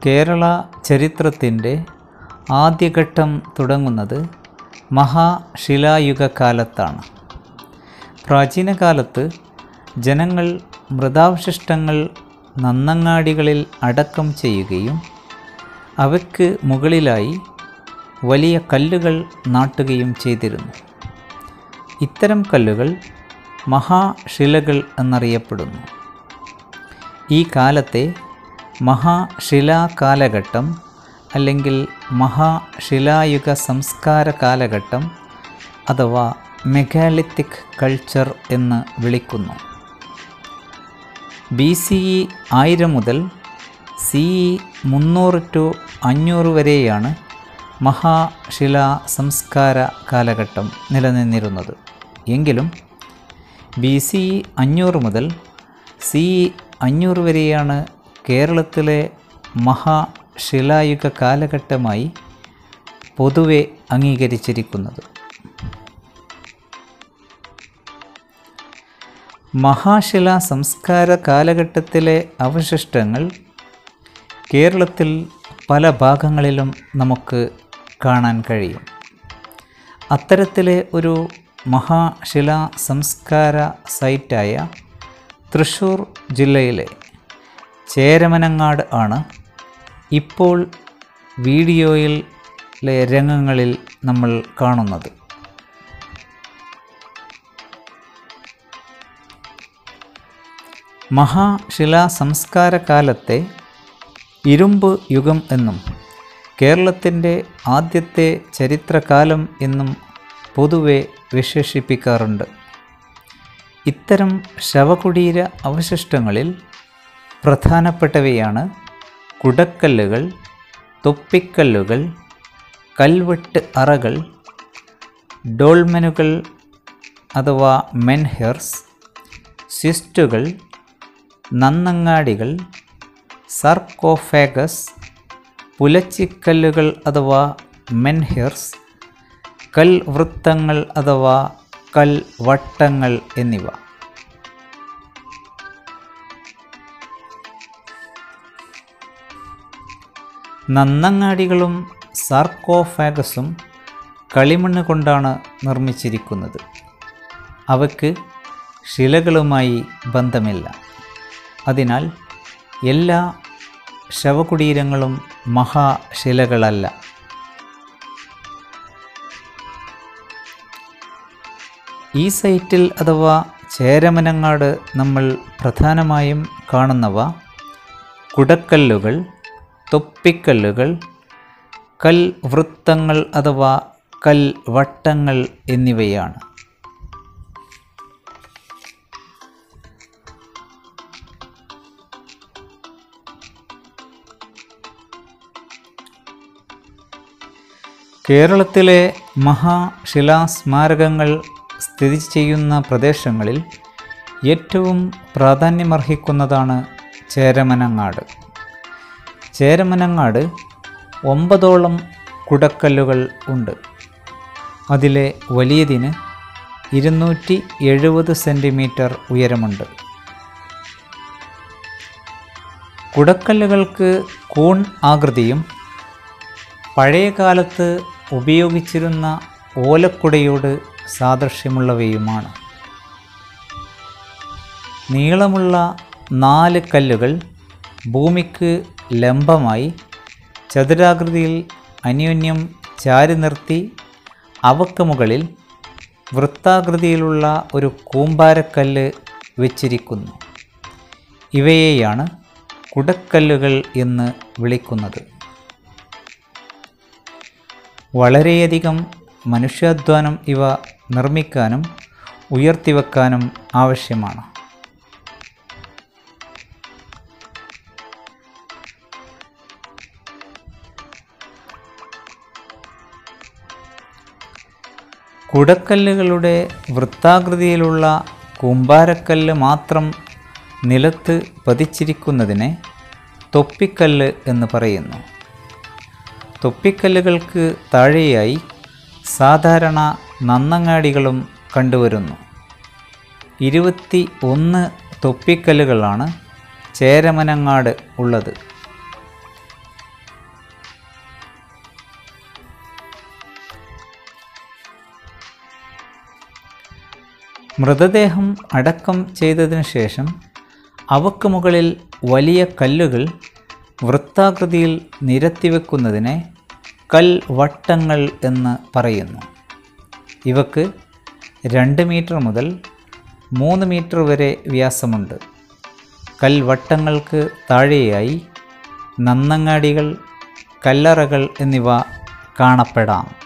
കേരള ചരിത്രത്തിൻ്റെ ആദ്യഘട്ടം തുടങ്ങുന്നത് മഹാശിലായുഗ കാലത്താണ് പ്രാചീന കാലത്ത് ജനങ്ങൾ മൃതാവശിഷ്ടങ്ങൾ നന്നങ്ങാടികളിൽ അടക്കം ചെയ്യുകയും അവയ്ക്ക് മുകളിലായി വലിയ കല്ലുകൾ നാട്ടുകയും ചെയ്തിരുന്നു ഇത്തരം കല്ലുകൾ മഹാശിലകൾ എന്നറിയപ്പെടുന്നു ഈ കാലത്തെ മഹാശിലാ കാലഘട്ടം അല്ലെങ്കിൽ മഹാശിലായുഗ സംസ്കാര കാലഘട്ടം അഥവാ മെഗാലിത്തിക് കൾച്ചർ എന്ന് വിളിക്കുന്നു ബി സി ഇ ആയിരം മുതൽ സി ഇ മുന്നൂറ് ടു അഞ്ഞൂറ് വരെയാണ് മഹാശിലാ സംസ്കാര കാലഘട്ടം നിലനിന്നിരുന്നത് എങ്കിലും ബി സി ഇ അഞ്ഞൂറ് മുതൽ സി ഇ അഞ്ഞൂറ് വരെയാണ് കേരളത്തിലെ മഹാശിലായുഗ കാലഘട്ടമായി പൊതുവെ അംഗീകരിച്ചിരിക്കുന്നത് മഹാശില സംസ്കാര കാലഘട്ടത്തിലെ അവശിഷ്ടങ്ങൾ കേരളത്തിൽ പല ഭാഗങ്ങളിലും നമുക്ക് കാണാൻ കഴിയും അത്തരത്തിലെ ഒരു മഹാശിലാ സംസ്കാര സൈറ്റായ തൃശ്ശൂർ ജില്ലയിലെ ചേരമനങ്ങാട് ആണ് ഇപ്പോൾ വീഡിയോയിലെ രംഗങ്ങളിൽ നമ്മൾ കാണുന്നത് മഹാശിലാ സംസ്കാര കാലത്തെ ഇരുമ്പ് യുഗം എന്നും കേരളത്തിൻ്റെ ആദ്യത്തെ ചരിത്രകാലം എന്നും പൊതുവെ വിശേഷിപ്പിക്കാറുണ്ട് ഇത്തരം ശവകുടീര അവശിഷ്ടങ്ങളിൽ പ്രധാനപ്പെട്ടവയാണ് കുടക്കല്ലുകൾ തൊപ്പിക്കല്ലുകൾ കൽവെട്ട് അറകൾ ഡോൾമെനുകൾ അഥവാ മെൻഹെർസ് സിസ്റ്റുകൾ നന്നങ്ങാടികൾ സർക്കോഫാഗസ് പുലച്ചിക്കല്ലുകൾ അഥവാ മെൻഹിർസ് കൽവൃത്തങ്ങൾ അഥവാ കൽവട്ടങ്ങൾ എന്നിവ നന്നങ്ങാടികളും സാർക്കോഫാഗസും കളിമണ്ണ് കൊണ്ടാണ് നിർമ്മിച്ചിരിക്കുന്നത് അവയ്ക്ക് ശിലകളുമായി ബന്ധമില്ല അതിനാൽ എല്ലാ ശവകുടീരങ്ങളും മഹാശിലകളല്ല ഈ സൈറ്റിൽ അഥവാ ചേരമനങ്ങാട് നമ്മൾ പ്രധാനമായും കാണുന്നവ കുടക്കല്ലുകൾ തൊപ്പിക്കല്ലുകൾ കൽവൃത്തങ്ങൾ അഥവാ കൽവട്ടങ്ങൾ എന്നിവയാണ് കേരളത്തിലെ മഹാശിലാസ്മാരകങ്ങൾ സ്ഥിതി ചെയ്യുന്ന പ്രദേശങ്ങളിൽ ഏറ്റവും പ്രാധാന്യമർഹിക്കുന്നതാണ് ചേരമനങ്ങാട് ചേരമനങ്ങാട് ഒമ്പതോളം കുടക്കല്ലുകൾ ഉണ്ട് അതിലെ വലിയതിന് ഇരുന്നൂറ്റി എഴുപത് സെൻറ്റിമീറ്റർ ഉയരമുണ്ട് കുടക്കല്ലുകൾക്ക് കൂൺ ആകൃതിയും പഴയ കാലത്ത് ഉപയോഗിച്ചിരുന്ന ഓലക്കുടയോട് സാദൃശ്യമുള്ളവയുമാണ് നീളമുള്ള നാല് കല്ലുകൾ ഭൂമിക്ക് ലംബമായി ചതുരാകൃതിയിൽ അന്യോന്യം ചാരി നിർത്തി അവക്ക് മുകളിൽ വൃത്താകൃതിയിലുള്ള ഒരു കൂമ്പാരക്കല്ല് വെച്ചിരിക്കുന്നു ഇവയെയാണ് കുടക്കല്ലുകൾ എന്ന് വിളിക്കുന്നത് വളരെയധികം മനുഷ്യാധ്വാനം ഇവ നിർമ്മിക്കാനും ഉയർത്തിവെക്കാനും ആവശ്യമാണ് കുടക്കല്ലുകളുടെ വൃത്താകൃതിയിലുള്ള കൂമ്പാരക്കല്ല് മാത്രം നിലത്ത് പതിച്ചിരിക്കുന്നതിനെ തൊപ്പിക്കല്ല് എന്ന് പറയുന്നു തൊപ്പിക്കല്ലുകൾക്ക് താഴെയായി സാധാരണ നന്നങ്ങാടികളും കണ്ടുവരുന്നു ഇരുപത്തി ഒന്ന് തൊപ്പിക്കല്ലുകളാണ് ചേരമനങ്ങാട് ഉള്ളത് മൃതദേഹം അടക്കം ചെയ്തതിനു ശേഷം അവക്ക് മുകളിൽ വലിയ കല്ലുകൾ വൃത്താകൃതിയിൽ നിരത്തിവെക്കുന്നതിനെ കൽവട്ടങ്ങൾ എന്ന് പറയുന്നു ഇവക്ക് രണ്ട് മീറ്റർ മുതൽ മൂന്ന് മീറ്റർ വരെ വ്യാസമുണ്ട് കൽവട്ടങ്ങൾക്ക് താഴെയായി നന്നങ്ങാടികൾ കല്ലറകൾ എന്നിവ കാണപ്പെടാം